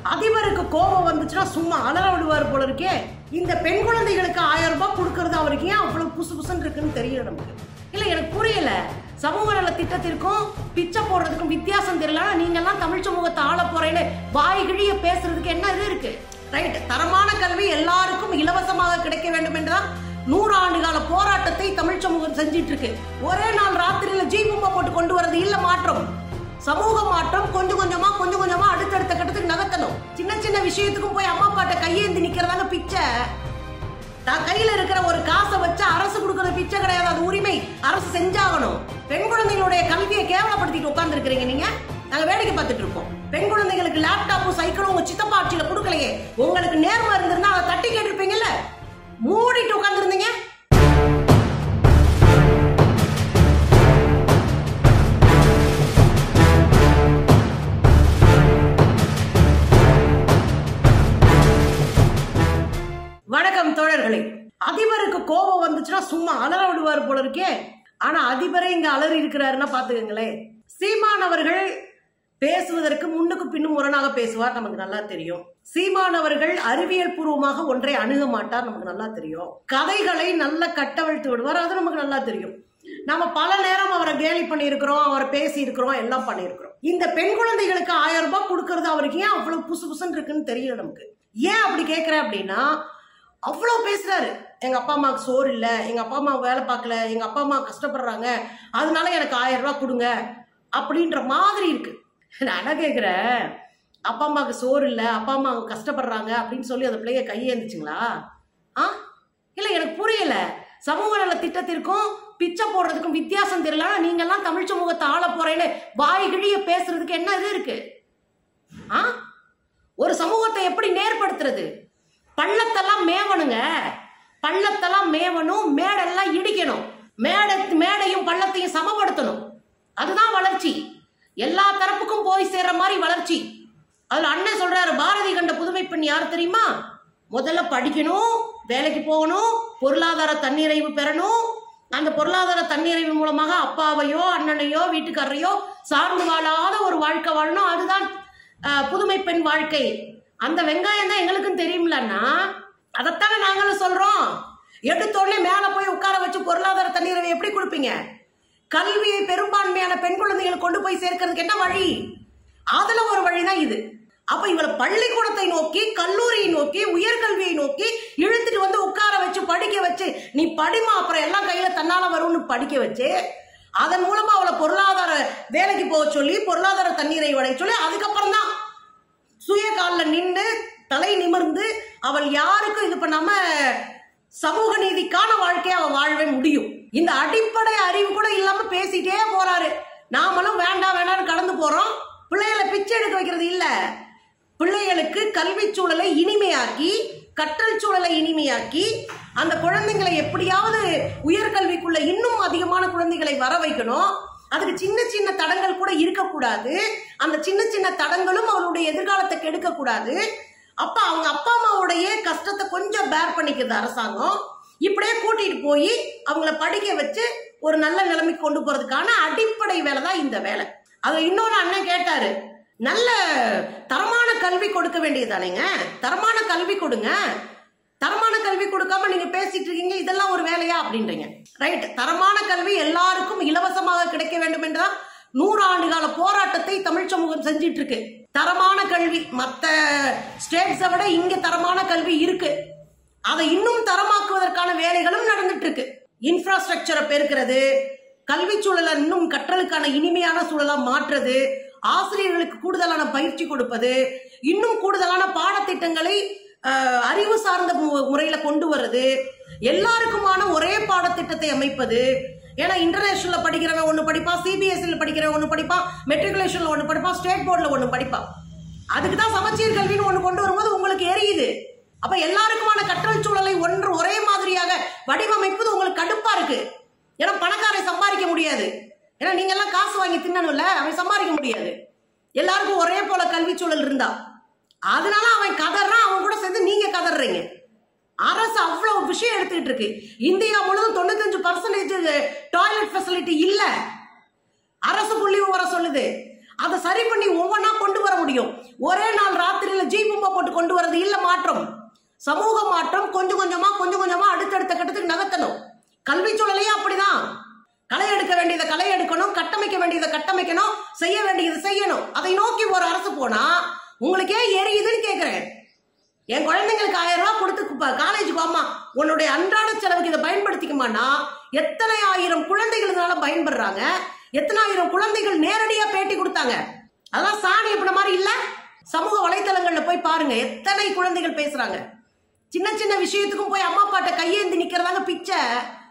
அதிபருக்கு கோபம் வந்துச்சுன்னா சும்மா அலற விடுவார் போல இருக்கே இந்த பெண் குழந்தைகளுக்கு ஆயிரம் ரூபாய் கொடுக்கறது அவருக்கு ஏன் அவ்வளவு புசு புசுன்னு இருக்குன்னு தெரியல நமக்கு இல்ல எனக்கு புரியல சமூக நல திட்டத்திற்கும் பிச்சை போடுறதுக்கும் வித்தியாசம் தெரியல நீங்க எல்லாம் தமிழ் சமூகத்தை ஆள போறேன்னு வாய் கிழிய பேசுறதுக்கு என்ன இது இருக்கு ரைட் தரமான கல்வி எல்லாருக்கும் இலவசமாக கிடைக்க வேண்டும் என்றுதான் நூறு ஆண்டு கால போராட்டத்தை தமிழ் சமூகம் செஞ்சிட்டு இருக்கு ஒரே நாள் ராத்திரியில ஜீபூம்பா போட்டு கொண்டு வரது இல்ல மாற்றம் சமூக மாற்றம் கொஞ்சம் கொஞ்சமா கொஞ்சம் கொஞ்சமா அடுத்தடுத்த கட்டத்துக்கு நகர்த்தணும் சின்ன சின்ன விஷயத்துக்கும் போய் அம்மா அப்பாட்ட கையேந்தி நிக்கிறதாங்க பிச்சை தான் கையில இருக்கிற ஒரு காசை வச்சு அரசு கொடுக்கற பிச்சை கிடையாது அது உரிமை அரசு செஞ்சாகணும் பெண் குழந்தைகளுடைய கல்வியை கேவலப்படுத்திட்டு உட்கார்ந்து இருக்கிறீங்க நீங்க நாங்க வேடிக்கை பார்த்துட்டு இருக்கோம் பெண் குழந்தைகளுக்கு லேப்டாப்பும் சைக்கிளும் உங்க சித்தப்பா ஆட்சியில கொடுக்கலையே உங்களுக்கு நேர்மை இருந்திருந்தா அதை தட்டி கேட்டிருப்பீங்கல்ல மூடிட்டு உட்கார்ந்துருந்தீங்க வணக்கம் தோழர்களே அதிபருக்கு கோபம் வந்துச்சுன்னா சும்மா அலற விடுவார் போல இருக்கே ஆனா அதிபரே இங்க அலறி இருக்கிறாருன்னா பாத்துக்கங்களேன் சீமான் அவர்கள் பேசுவதற்கு முன்னுக்கு பின்னும் முரணாக பேசுவார் நமக்கு நல்லா தெரியும் சீமான் அவர்கள் அறிவியல் பூர்வமாக ஒன்றை அணுக மாட்டார் நமக்கு நல்லா தெரியும் கதைகளை நல்ல கட்டவிழ்த்து விடுவார் அது நமக்கு நல்லா தெரியும் நாம பல நேரம் அவரை கேலி பண்ணியிருக்கிறோம் அவரை பேசி இருக்கிறோம் எல்லாம் பண்ணியிருக்கிறோம் இந்த பெண் குழந்தைகளுக்கு ஆயிரம் ரூபாய் கொடுக்கறது அவருக்கு ஏன் அவ்வளவு புசு புசுன்னு இருக்குன்னு தெரியல நமக்கு ஏன் அப்படி கேட்கிறேன் அப்படின்னா அவ்வளோ பேசுறாரு எங்க அப்பா அம்மாவுக்கு சோறு இல்லை எங்க அப்பா அம்மா வேலை பார்க்கல எங்க அப்பா அம்மா கஷ்டப்படுறாங்க அதனால எனக்கு ஆயிரம் ரூபாய் கொடுங்க அப்படின்ற மாதிரி இருக்கு நான் என்ன கேட்குறேன் அப்பா அம்மாவுக்கு சோறு இல்லை அப்பா அம்மா கஷ்டப்படுறாங்க அப்படின்னு சொல்லி அந்த பிள்ளைய கையேந்துச்சுங்களா ஆ இல்லை எனக்கு புரியல சமூக நல திட்டத்திற்கும் பிச்சை போடுறதுக்கும் வித்தியாசம் தெரியல ஆனா நீங்கெல்லாம் தமிழ் சமூகத்தை ஆள போறேன்னு வாய் கிழிய பேசுறதுக்கு என்ன இது இருக்கு ஆ ஒரு சமூகத்தை எப்படி நேர்படுத்துறது பள்ளத்தெல்லாம் மேவணுங்க பள்ளத்தெல்லாம் மேவணும் மேடெல்லாம் இடிக்கணும் மேடை மேடையும் பள்ளத்தையும் சமப்படுத்தணும் அதுதான் வளர்ச்சி எல்லா தரப்புக்கும் போய் சேர்ற மாதிரி வளர்ச்சி அதுல அண்ணன் சொல்றாரு பாரதி கண்ட புதுமை பெண் யார் தெரியுமா முதல்ல படிக்கணும் வேலைக்கு போகணும் பொருளாதார தன்னிறைவு பெறணும் அந்த பொருளாதார தன்னிறைவு மூலமாக அப்பாவையோ அண்ணனையோ வீட்டுக்காரரையோ சார்ந்து வாழாத ஒரு வாழ்க்கை வாழணும் அதுதான் ஆஹ், புதுமை பெண் வாழ்க்கை அந்த வெங்காயம் தான் எங்களுக்கும் தெரியும்லன்னா அதைத்தானே நாங்களும் சொல்றோம் எடுத்தோடனே மேல போய் உட்கார வச்சு பொருளாதார தண்ணீரை எப்படி கொடுப்பீங்க கல்வியை பெரும்பான்மையான பெண் குழந்தைகள் கொண்டு போய் சேர்க்கறதுக்கு என்ன வழி அதுல ஒரு வழிதான் இது அப்ப இவளை பள்ளிக்கூடத்தை நோக்கி கல்லூரியை நோக்கி உயர்கல்வியை நோக்கி இழுத்துட்டு வந்து உட்கார வச்சு படிக்க வச்சு நீ படிமா அப்புறம் எல்லாம் கையில தன்னால வரும்னு படிக்க வச்சு அதன் மூலமா அவளை பொருளாதார வேலைக்கு போக சொல்லி பொருளாதார தண்ணீரை வடைய சொல்லி அதுக்கப்புறம் தான் சுய காலில் நின்று தலை நிமிர்ந்து அவள் யாருக்கும் இது பண்ணாம சமூக நீதிக்கான வாழ்க்கையை அவள் வாழவே முடியும் இந்த அடிப்படை அறிவு கூட இல்லாம பேசிட்டே போறாரு நாமளும் வேண்டாம் வேண்டாம்னு கடந்து போறோம் பிள்ளைகளை பிச்சை எடுக்க வைக்கிறது இல்ல பிள்ளைகளுக்கு கல்வி சூழலை இனிமையாக்கி கற்றல் சூழலை இனிமையாக்கி அந்த குழந்தைங்களை எப்படியாவது உயர்கல்விக்குள்ள இன்னும் அதிகமான குழந்தைகளை வர வைக்கணும் அதுக்கு சின்ன சின்ன தடங்கள் கூட இருக்கக்கூடாது அந்த சின்ன சின்ன தடங்களும் அவளுடைய எதிர்காலத்தை கெடுக்க கூடாது அப்ப அவங்க அப்பா அம்மாவுடைய கஷ்டத்தை கொஞ்சம் பேர் பண்ணிக்கிறது அரசாங்கம் இப்படியே கூட்டிட்டு போய் அவங்கள படிக்க வச்சு ஒரு நல்ல நிலைமைக்கு கொண்டு போறதுக்கான அடிப்படை வேலை தான் இந்த வேலை அதுல இன்னொரு அண்ணன் கேட்டாரு நல்ல தரமான கல்வி கொடுக்க வேண்டியதானேங்க தரமான கல்வி கொடுங்க தரமான கல்வி கொடுக்காம நீங்க பேசிட்டு இருக்கீங்க இதெல்லாம் ஒரு வேலையா அப்படின்றீங்க ரைட் தரமான கல்வி எல்லாருக்கும் இலவசமாக கிடைக்க வேண்டும் என்றுதான் நூறு ஆண்டு கால போராட்டத்தை தமிழ் சமூகம் செஞ்சிட்டு இருக்கு தரமான கல்வி மத்த ஸ்டேட்ஸை விட இங்க தரமான கல்வி இருக்கு அதை இன்னும் தரமாக்குவதற்கான வேலைகளும் நடந்துட்டு இருக்கு இன்ஃப்ராஸ்ட்ரக்சரை பெருக்கிறது கல்வி சூழலை இன்னும் கற்றலுக்கான இனிமையான சூழலா மாற்றுறது ஆசிரியர்களுக்கு கூடுதலான பயிற்சி கொடுப்பது இன்னும் கூடுதலான பாடத்திட்டங்களை அஹ், அறிவு சார்ந்த மு- முறையில கொண்டு வர்றது எல்லாருக்குமான ஒரே பாடத்திட்டத்தை அமைப்பது ஏன்னா இன்டர்நேஷனல்ல படிக்கிறவன் ஒன்று படிப்பான் சிபிஎஸ்சியில் படிக்கிறவன் ஒன்று படிப்பான் மெட்ரிகுலேஷன்ல ஒன்று படிப்பான் ஸ்டேட் போர்டில் ஒன்று படிப்பான் அதுக்கு தான் சமச்சீர் கல்வின்னு ஒன்று கொண்டு வரும்போது உங்களுக்கு எரியுது அப்ப எல்லாருக்குமான கற்றல் சூழலை ஒன்று ஒரே மாதிரியாக வடிவமைப்பது உங்களுக்கு கடுப்பா இருக்கு ஏன்னா பணக்காரன் சம்பாதிக்க முடியாது ஏன்னா நீங்க எல்லாம் காசு வாங்கி தின்னணும்ல அவன் சம்பாதிக்க முடியாது எல்லாருக்கும் ஒரே போல கல்வி சூழல் இருந்தா அதனால அவன் கதறான் அவன் கூட சேர்ந்து நீங்க கதறீங்க அரசு அவ்வளவு விஷயம் எடுத்துக்கிட்டு இருக்கு இந்தியா முழுவதும் தொண்ணூத்தஞ்சு பர்சன்டேஜ் டாய்லெட் ஃபெசிலிட்டி இல்ல அரசு புள்ளி விவரம் சொல்லுது அதை சரி பண்ணி ஒவ்வொன்றா கொண்டு வர முடியும் ஒரே நாள் ராத்திரியில ஜி சமூக மாற்றம் கொஞ்சம் கொஞ்சமா கொஞ்சம் கொஞ்சமா அடுத்தடுத்த கட்டத்துக்கு நகர்த்தணும் கல்வி சூழலையும் அப்படிதான் களை எடுக்க வேண்டியதை களை எடுக்கணும் கட்டமைக்க வேண்டியதை கட்டமைக்கணும் செய்ய வேண்டியதை செய்யணும் அதை நோக்கி ஒரு அரசு போனா உங்களுக்கே எரியுதுன்னு கேக்குறேன் என் குழந்தைங்களுக்கு ஆயிரம் ரூபாய் கொடுத்து காலேஜுக்கு வாமா உன்னுடைய அன்றாட செலவுக்கு இதை பயன்படுத்திக்குமானா எத்தனை ஆயிரம் குழந்தைகள் இதனால பயன்படுறாங்க எத்தனை ஆயிரம் குழந்தைகள் நேரடியா பேட்டி கொடுத்தாங்க அதெல்லாம் சாணி இப்படி மாதிரி இல்ல சமூக வலைத்தளங்கள்ல போய் பாருங்க எத்தனை குழந்தைகள் பேசுறாங்க சின்ன சின்ன விஷயத்துக்கும் போய் அம்மா அப்பாட்ட கையேந்தி நிக்கிறதாங்க பிச்சை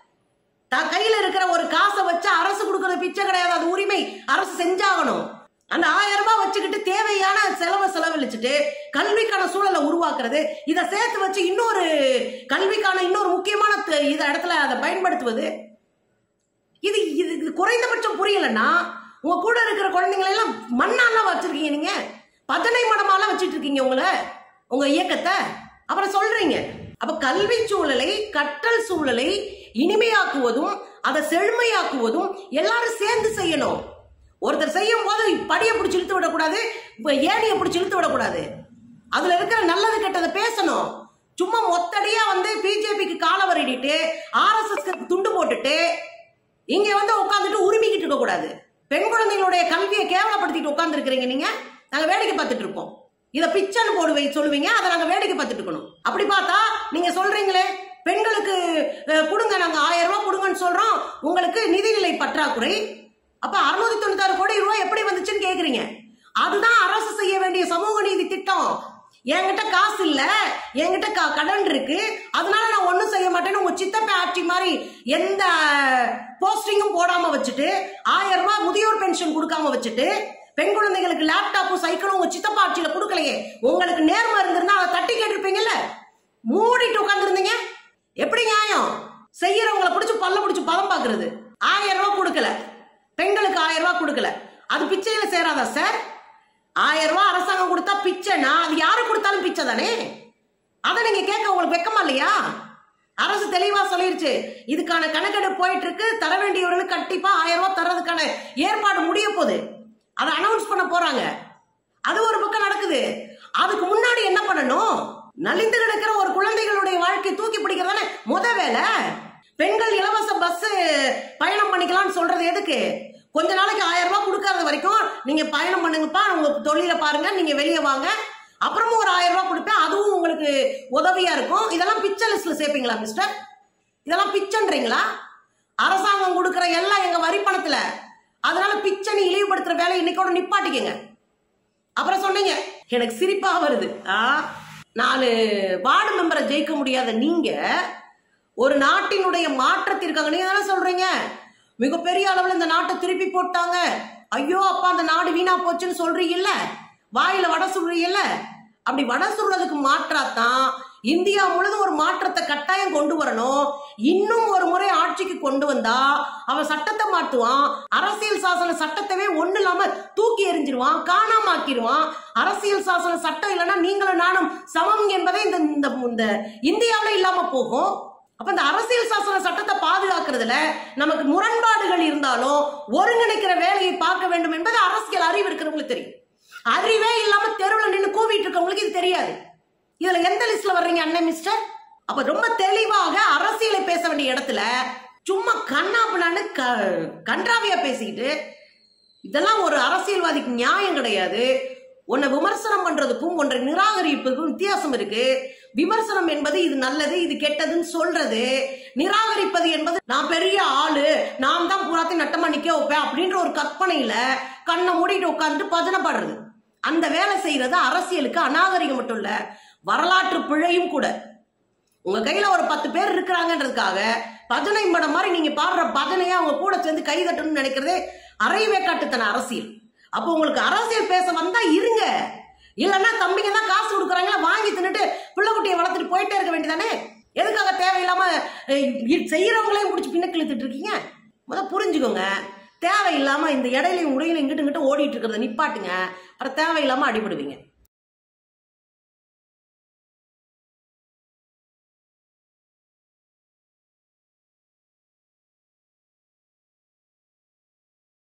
தான் கையில இருக்கிற ஒரு காசை வச்சு அரசு கொடுக்கறது பிச்சை கிடையாது அது உரிமை அரசு செஞ்சாகணும் அந்த ஆயிரம் ரூபாய் வச்சுக்கிட்டு தேவையான செலவை செலவழிச்சுட்டு கல்விக்கான சூழலை உருவாக்குறது இதை சேர்த்து வச்சு இன்னொரு கல்விக்கான இன்னொரு முக்கியமான த- இத இடத்துல அதை பயன்படுத்துவது இது இது இது குறைந்தபட்சம் புரியலன்னா உங்க கூட இருக்கிற குழந்தைங்களை எல்லாம் மண்ணாலாம் வச்சிருக்கீங்க நீங்க பஜனை மடமாலாம் வச்சிட்டு இருக்கீங்க உங்களை உங்க இயக்கத்தை அப்புறம் சொல்றீங்க அப்ப கல்வி சூழலை கற்றல் சூழலை இனிமையாக்குவதும் அதை செழுமையாக்குவதும் எல்லாரும் சேர்ந்து செய்யணும் ஒருத்தர் செய்யும் போது படியை பிடிச்சி இழுத்து விடக்கூடாது இப்ப ஏணியை பிடிச்சி இழுத்து விடக்கூடாது அதுல இருக்கிற நல்லது கெட்டதை பேசணும் சும்மா மொத்தடியா வந்து பிஜேபிக்கு கால வரிடிட்டு ஆர்எஸ்எஸ்க்கு துண்டு போட்டுட்டு இங்க வந்து உட்காந்துட்டு உரிமிக்கிட்டு இருக்க கூடாது பெண் குழந்தைகளுடைய கல்வியை கேவலப்படுத்திட்டு உட்கார்ந்து இருக்கிறீங்க நீங்க நாங்க வேடிக்கை பார்த்துட்டு இருப்போம் இத பிச்சன் போடுவை சொல்லுவீங்க அதை நாங்க வேடிக்கை பார்த்துட்டு இருக்கணும் அப்படி பார்த்தா நீங்க சொல்றீங்களே பெண்களுக்கு அஹ், கொடுங்க நாங்க ஆயிரம் ரூபாய் கொடுங்கன்னு சொல்றோம் உங்களுக்கு நிதிநிலை பற்றாக்குறை அப்ப அறுநூத்தி தொண்ணூத்தாறு கோடி ரூபாய் எப்படி வந்துச்சுன்னு கேக்குறீங்க அதுதான் அரசு செய்ய வேண்டிய சமூக நீதி திட்டம் என்கிட்ட காசு இல்ல என்கிட்ட க- கடன் இருக்கு அதனால நான் ஒண்ணும் செய்ய மாட்டேன்னு உங்க சித்தப்ப ஆட்சி மாதிரி எந்த போஸ்டிங்கும் போடாம வச்சுட்டு ஆயிரம் ரூபாய் முதியோர் பென்ஷன் கொடுக்காம வச்சுட்டு பெண் குழந்தைகளுக்கு லேப்டாப்பும் சைக்கிளும் உங்க சித்தப்பா ஆட்சியில கொடுக்கலையே உங்களுக்கு நேர்மை இருந்திருந்தா அதை தட்டி கேட்டிருப்பீங்கல்ல மூடிட்டு உட்காந்துருந்தீங்க எப்படி நியாயம் செய்யறவங்களை பிடிச்சு பல்ல பிடிச்சு பதம் பாக்குறது ஆயிரம் ரூபாய் கொடுக்கல பெண்களுக்கு ஆயிரம் ரூபாய் கொடுக்கல அது பிச்சையில சேராதா சார் ஆயிரம் ரூபாய் அரசாங்கம் கொடுத்தா பிச்சைனா அது யாரு கொடுத்தாலும் பிச்சை தானே அதை நீங்க கேட்க உங்களுக்கு வெக்கமா இல்லையா அரசு தெளிவா சொல்லிருச்சு இதுக்கான கணக்கெடுப்பு போயிட்டு இருக்கு தர வேண்டியவர்களுக்கு கண்டிப்பா ஆயிரம் ரூபாய் தர்றதுக்கான ஏற்பாடு முடிய போகுது அதை அனௌன்ஸ் பண்ண போறாங்க அது ஒரு பக்கம் நடக்குது அதுக்கு முன்னாடி என்ன பண்ணணும் நலிந்து கிடக்கிற ஒரு குழந்தைகளுடைய வாழ்க்கை தூக்கி பிடிக்கிறதானே முத வேலை பெண்கள் இலவச பஸ் பயணம் பண்ணிக்கலாம்னு சொல்றது எதுக்கு கொஞ்ச நாளைக்கு ஆயிரம் ரூபாய் கொடுக்கறது வரைக்கும் நீங்க பயணம் பண்ணுங்கப்பா உங்க தொழிலை பாருங்க நீங்க வெளியே வாங்க அப்புறமும் ஒரு ஆயிரம் ரூபாய் கொடுப்பேன் அதுவும் உங்களுக்கு உதவியா இருக்கும் இதெல்லாம் பிச்சை லிஸ்ட்ல சேர்ப்பீங்களா மிஸ்டர் இதெல்லாம் பிச்சைன்றீங்களா அரசாங்கம் கொடுக்கிற எல்லாம் எங்க வரி பணத்துல அதனால பிச்சை நீ இழிவுபடுத்துற வேலையை இன்னைக்கோட நிப்பாட்டிக்கங்க அப்புறம் சொன்னீங்க எனக்கு சிரிப்பா வருது ஆ நாலு வார்டு மெம்பரை ஜெயிக்க முடியாத நீங்க ஒரு நாட்டினுடைய மாற்றத்திற்காக நீங்க தானே சொல்றீங்க மிகப்பெரிய அளவுல இந்த நாட்டை திருப்பி போட்டாங்க ஐயோ அப்பா அந்த நாடு வீணா போச்சுன்னு சொல்றீங்கல்ல வாயில வடை சுடுறீங்கல்ல அப்படி வடை சுடுறதுக்கு மாற்றாத்தான் இந்தியா முழுதும் ஒரு மாற்றத்தை கட்டாயம் கொண்டு வரணும் இன்னும் ஒரு முறை ஆட்சிக்கு கொண்டு வந்தா அவன் சட்டத்தை மாட்டுவான் அரசியல் சாசன சட்டத்தவே ஒண்ணு இல்லாம தூக்கி எறிஞ்சிருவான் காணாம ஆக்கிடுவான் அரசியல் சாசன சட்டம் இல்லைன்னா நீங்களும் நானும் சமம் என்பதே இந்த இந்த இந்த இந்தியாவில இல்லாம போகும் அப்ப இந்த அரசியல் சாசன சட்டத்தை பாதுகாக்கிறதுல நமக்கு முரண்பாடுகள் இருந்தாலும் ஒருங்கிணைக்கிற வேலையை பார்க்க வேண்டும் என்பது அரசியல் அறிவு இருக்கிறவங்களுக்கு தெரியும் அறிவே இல்லாம தெருவில் நின்று கூவிட்டு இருக்கவங்களுக்கு இது தெரியாது இதுல எந்த லிஸ்ட்ல வர்றீங்க அண்ணன் மிஸ்டர் அப்ப ரொம்ப தெளிவாக அரசியலை பேச வேண்டிய இடத்துல சும்மா கண்ணாப்புனான்னு க கன்றாவியா பேசிக்கிட்டு இதெல்லாம் ஒரு அரசியல்வாதிக்கு நியாயம் கிடையாது உன்னை விமர்சனம் பண்றதுக்கும் ஒன்றை நிராகரிப்புக்கும் வித்தியாசம் இருக்கு விமர்சனம் என்பது இது நல்லது இது கெட்டதுன்னு சொல்றது நிராகரிப்பது என்பது நான் பெரிய ஆளு நான் தான் பூராத்தையும் நட்டமா நிக்க வைப்பேன் அப்படின்ற ஒரு கற்பனையில கண்ணை மூடிட்டு உட்காந்துட்டு பஜனை பாடுறது அந்த வேலை செய்யறது அரசியலுக்கு அநாகரிகம் மட்டும் இல்ல வரலாற்று பிழையும் கூட உங்க கையில ஒரு பத்து பேர் இருக்கிறாங்கன்றதுக்காக பஜனை மடம் மாதிரி நீங்க பாடுற பஜனையா அவங்க கூட சேர்ந்து கை தட்டணும்னு நினைக்கிறதே அரைவே காட்டுத்தன அரசியல் அப்போ உங்களுக்கு அரசியல் பேச வந்தா இருங்க இல்லைன்னா தம்பிங்க தான் காசு கொடுக்குறாங்களா வாங்கி தின்னுட்டு பிள்ளை குட்டியை வளர்த்துட்டு போயிட்டே இருக்க வேண்டியதானே எதுக்காக தேவையில்லாம அஹ், இ- செய்யறவங்களையும் பிடிச்சி பின்னுக்கு இழுத்துட்டு இருக்கீங்க முத புரிஞ்சுக்கோங்க தேவையில்லாம இந்த இடையிலையும் உடையில இங்கிட்டு இங்கிட்டு ஓடிட்டு இருக்கிறத நிப்பாட்டுங்க அப்புறம் தேவையில்லாம அடிபடுவீங்க